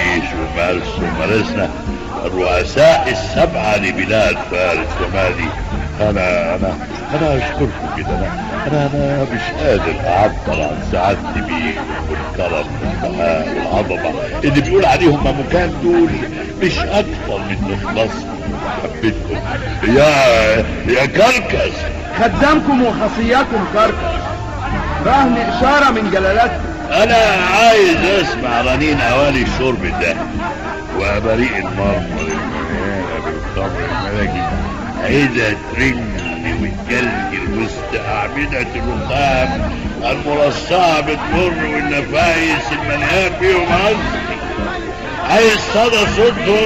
عريش ومارس ومارسنا الرؤساء السبعة لبلاد فارس ومالي أنا أنا أنا أشكركم كده أنا أنا أنا مش قادر أعبر عن سعادتي بيكم والكرم والبهاء والعظمة اللي بيقول عليهم مكان دول مش أكثر من إخلاصكم ومحبتكم يا يا كركس خدامكم وخصياتكم كركس رهن إشارة من جلالتكم أنا عايز أسمع رنين أواني الشرب ده وأبريق المرمر المليانة بالخمر الملكي عايزة ترن وتجلجل وسط أعمدة الرخام المرصعة بالمر والنفايس المليان بيهم عزمي عايز صدى صوتهم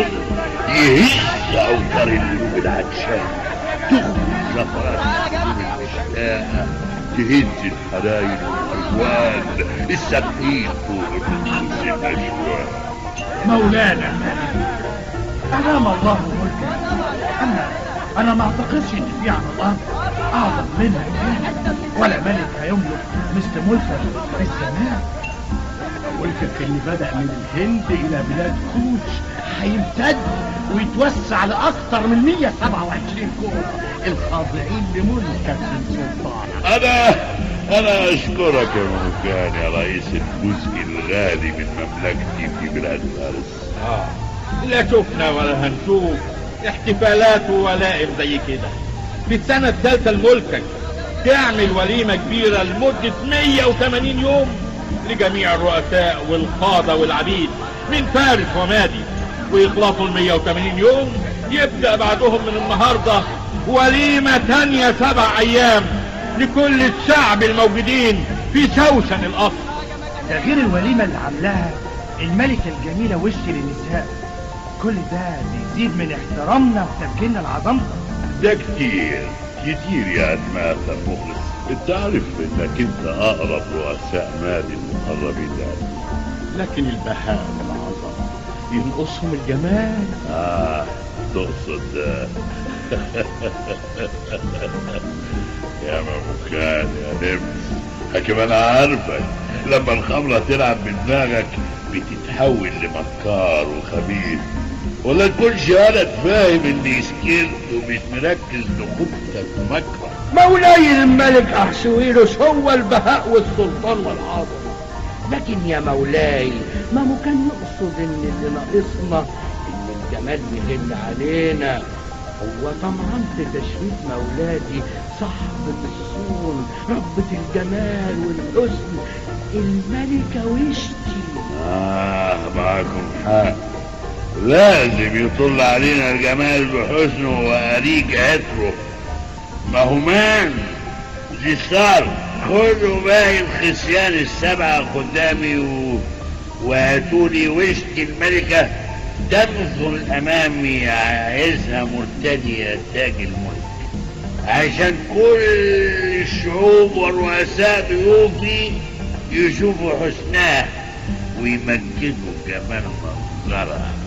يهز أوتار القلوب العطشان تخرج زفرات القلوب المشتاقة تهز الحراير والألوان السابقين فوق النفوس الأشواق مولانا أمام الله ملكا أنا أنا ما أعتقدش إن في على الأرض أعظم منها ملك ولا ملك هيملك مثل ملكك في السماء ملكك اللي بدأ من الهند إلى بلاد كوش هيمتد ويتوسع لأكثر من 127 كون الخاضعين لملكك السلطان أنا أنا أشكرك يا مكان يا رئيس الجزء الغالي من مملكتي في بلاد فارس آه. لا شفنا ولا هنشوف احتفالات وولائم زي كده في السنة الثالثة لملكك تعمل وليمة كبيرة لمدة 180 يوم لجميع الرؤساء والقادة والعبيد من فارس ومادي ويخلصوا ال 180 يوم يبدأ بعدهم من النهاردة وليمة تانية سبع أيام لكل الشعب الموجودين في شوشن القصر ده غير الوليمة اللي عاملاها الملكة الجميلة وش للنساء كل ده بيزيد من احترامنا وتبجيلنا لعظمتك ده كتير كتير يا أدماث المخلص انت عارف انك انت اقرب رؤساء مالي المقربين لي لكن البهاء والعظمة ينقصهم الجمال اه تقصد آه. يا مبوكان يا نمس حكم انا عارفك لما الخمرة تلعب بدماغك بتتحول لمكار وخبيث ولا تكونش ولد فاهم اني سكرت ومش مركز لخبتك ومكرك مولاي الملك أحشويروس هو البهاء والسلطان والعظمة لكن يا مولاي ما هو كان يقصد ان اللي ناقصنا ان الجمال يهل علينا هو طمعان في تشريف مولاتي صاحبة الصون ربة الجمال والحسن الملكة وشتي آه معاكم حق لازم يطل علينا الجمال بحسنه وأريج عطره ما هو مان دي صار خدوا باقي الخصيان السبعة قدامي و... وهاتولي وشت الملكة تدخل أمامي عايزها مرتدية تاج الملك عشان كل الشعوب والرؤساء ضيوفي يشوفوا حسنها ويمجدوا جمال منظرها